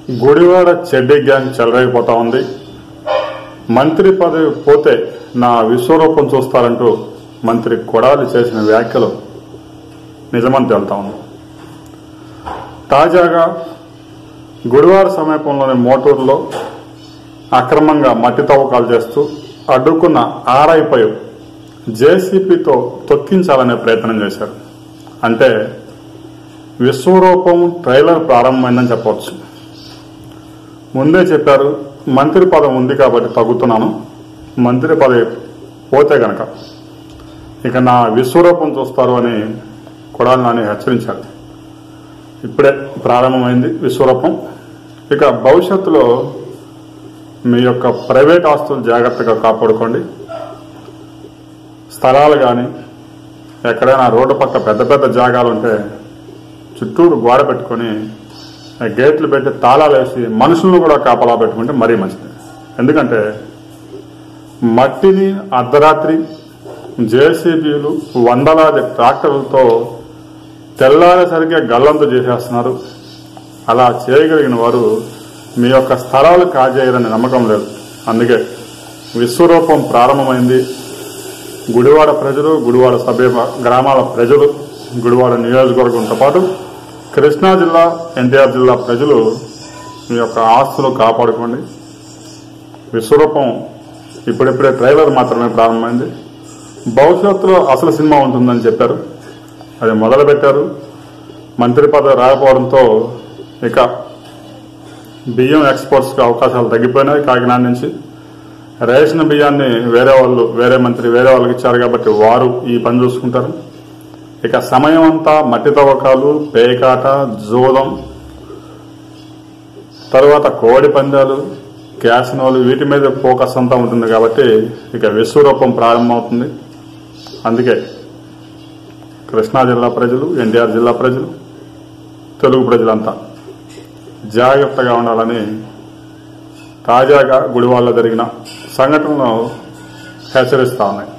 Gudivada చెడ్డి gang చెలరేగిపోతా ఉంది మంత్రి పదవి పోతే నా విశ్వరూపం చూస్తారంటూ మంత్రి కొడాలి చేసిన వ్యాఖ్యలు నిజమని తేలుతా ఉంది తాజాగా గుడివాడ సమీపంలోని మోటూరులో అక్రమంగా మట్టి తవ్వకాలు చేస్తూ అడ్డుకున్న ఆర్ఐపై జేసీపీతో తొక్కించాలనే ప్రయత్నం చేశారు అంటే విశ్వరూపం ట్రైలర్ ప్రారంభమైందని చెప్పవచ్చు ముందే చెప్పారు మంత్రి పదం ఉంది కాబట్టి తగ్గుతున్నాను మంత్రి పదవి పోతే గనక ఇక నా విశ్వరూపం చూస్తారు అని కొడాలి నాని హెచ్చరించారు ఇప్పుడే ప్రారంభమైంది విశ్వరూపం ఇక భవిష్యత్తులో మీ యొక్క ప్రైవేట్ ఆస్తులు జాగ్రత్తగా కాపాడుకోండి స్థలాలు కానీ ఎక్కడైనా రోడ్డు పక్క పెద్ద పెద్ద జాగాలు ఉంటే చుట్టూరు గోడ పెట్టుకొని ఆ గేట్లు పెట్టి తాళాలు వేసి మనుషులను కూడా కాపలా పెట్టుకుంటే మరీ మంచిది ఎందుకంటే మట్టిని అర్ధరాత్రి జేసీబీలు వందలాది ట్రాక్టర్లతో తెల్లారేసరికే గల్లంతు చేసేస్తున్నారు అలా చేయగలిగిన వారు మీ యొక్క స్థలాలు కాజేయరని నమ్మకం లేదు అందుకే విశ్వరూపం ప్రారంభమైంది గుడివాడ ప్రజలు గుడివాడ సభ్య గ్రామాల ప్రజలు గుడివాడ నియోజకవర్గంతో పాటు కృష్ణా జిల్లా ఎన్టీఆర్ జిల్లా ప్రజలు మీ యొక్క ఆస్తులు కాపాడుకోండి విశ్వరూపం ఇప్పుడిప్పుడే ట్రైలర్ మాత్రమే ప్రారంభమైంది భవిష్యత్తులో అసలు సినిమా ఉంటుందని చెప్పారు అది మొదలుపెట్టారు మంత్రి పదవి రాకపోవడంతో ఇక బియ్యం ఎక్స్పోర్ట్స్కి అవకాశాలు తగ్గిపోయినాయి కాకినాడ నుంచి రేషన్ బియ్యాన్ని వేరే వాళ్ళు వేరే మంత్రి వేరే వాళ్ళకి ఇచ్చారు కాబట్టి వారు ఈ పని చూసుకుంటారు ఇక సమయం అంతా మట్టి తవ్వకాలు పేకాట జూదం తర్వాత కోడి పందాలు క్యాసినోలు వీటి మీద ఫోకస్ అంతా ఉంటుంది కాబట్టి ఇక విశ్వరూపం ప్రారంభమవుతుంది అందుకే కృష్ణా జిల్లా ప్రజలు ఎన్టీఆర్ జిల్లా ప్రజలు తెలుగు ప్రజలంతా జాగ్రత్తగా ఉండాలని తాజాగా గుడివాడలో జరిగిన సంఘటనలు హెచ్చరిస్తా ఉన్నాయి